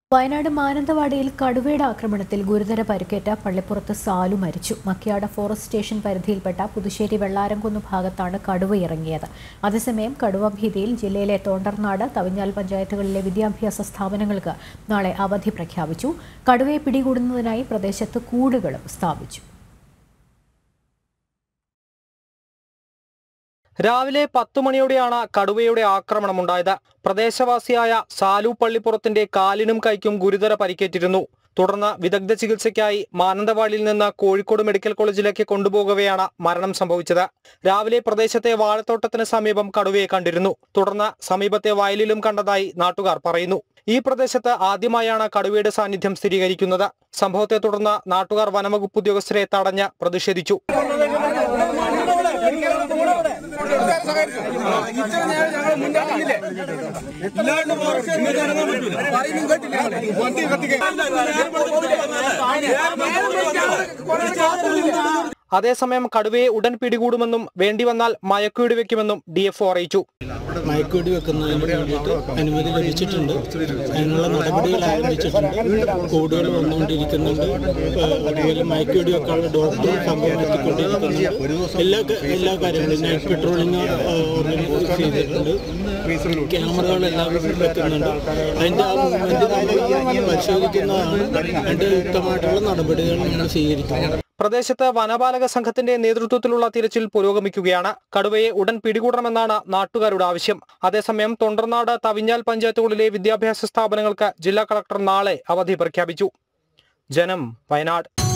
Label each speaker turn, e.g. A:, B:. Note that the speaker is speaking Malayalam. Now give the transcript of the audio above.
A: വയനാട് മാനന്തവാടിയിൽ കടുവയുടെ ആക്രമണത്തിൽ ഗുരുതര പരിക്കേറ്റ പള്ളിപ്പുറത്ത് സാലു മരിച്ചു മക്കിയാട് ഫോറസ്റ്റ് സ്റ്റേഷൻ പരിധിയിൽപ്പെട്ട പുതുശ്ശേരി വെള്ളാരംകുന്ന് ഭാഗത്താണ് കടുവ ഇറങ്ങിയത് അതേസമയം കടുവ ഭീതിയിൽ ജില്ലയിലെ തോണ്ടർനാട് തവിഞ്ഞാൽ പഞ്ചായത്തുകളിലെ വിദ്യാഭ്യാസ സ്ഥാപനങ്ങൾക്ക് നാളെ അവധി പ്രഖ്യാപിച്ചു കടുവയെ പിടികൂടുന്നതിനായി പ്രദേശത്ത് കൂടുകളും സ്ഥാപിച്ചു
B: രാവിലെ പത്തു മണിയോടെയാണ് കടുവയുടെ ആക്രമണമുണ്ടായത് പ്രദേശവാസിയായ സാലു പള്ളിപ്പുറത്തിന്റെ കാലിനും കൈക്കും ഗുരുതര പരിക്കേറ്റിരുന്നു തുടർന്ന് വിദഗ്ധ ചികിത്സയ്ക്കായി മാനന്തവാടിയിൽ നിന്ന് കോഴിക്കോട് മെഡിക്കൽ കോളേജിലേക്ക് കൊണ്ടുപോകവെയാണ് മരണം സംഭവിച്ചത് രാവിലെ പ്രദേശത്തെ വാഴത്തോട്ടത്തിന് സമീപം കടുവയെ കണ്ടിരുന്നു തുടർന്ന് സമീപത്തെ വയലിലും കണ്ടതായി നാട്ടുകാർ പറയുന്നു ഈ പ്രദേശത്ത് ആദ്യമായാണ് കടുവയുടെ സാന്നിധ്യം സ്ഥിരീകരിക്കുന്നത് സംഭവത്തെ തുടർന്ന് നാട്ടുകാർ വനംവകുപ്പ് ഉദ്യോഗസ്ഥരെ തടഞ്ഞ് പ്രതിഷേധിച്ചു അതേസമയം കടുവയെ ഉടൻ പിടികൂടുമെന്നും വേണ്ടിവന്നാൽ മയക്കുവെടി വെക്കുമെന്നും ഡി എഫ് അറിയിച്ചു
C: മയക്കുവെടി വെക്കുന്നതിന് വേണ്ടിയിട്ട് അനുമതി ലഭിച്ചിട്ടുണ്ട് അതിനുള്ള നടപടികൾ ആരംഭിച്ചിട്ടുണ്ട് കൂടുകൾ വന്നുകൊണ്ടിരിക്കുന്നുണ്ട് ഏഹ് അതുപോലെ മയക്കുവെടി വെക്കാനുള്ള ഡോക്ടർ സംഭവം എത്തിക്കൊണ്ടിരിക്കുന്നുണ്ട് എല്ലാ ക- എല്ലാ കാര്യങ്ങളും നൈറ്റ് പെട്രോളിംഗ് ഓർഗനൈസ് ചെയ്തിട്ടുണ്ട് ക്യാമറകൾ എല്ലാവരും വെക്കുന്നുണ്ട് അതിൻ്റെ ആ മൂവ്മെൻറ്റ് പരിശോധിക്കുന്നതാണ് അതിൻ്റെ യുക്തമായിട്ടുള്ള നടപടികൾ നമ്മൾ സ്വീകരിക്കുന്നത്
B: പ്രദേശത്ത് വനപാലക സംഘത്തിന്റെ നേതൃത്വത്തിലുള്ള തിരച്ചിൽ പുരോഗമിക്കുകയാണ് കടുവയെ ഉടൻ പിടികൂടണമെന്നാണ് നാട്ടുകാരുടെ ആവശ്യം അതേസമയം തൊണ്ടർനാട് തവിഞ്ഞാൽ പഞ്ചായത്തുകളിലെ വിദ്യാഭ്യാസ സ്ഥാപനങ്ങൾക്ക് ജില്ലാ കളക്ടർ നാളെ അവധി പ്രഖ്യാപിച്ചു ജനം വയനാട്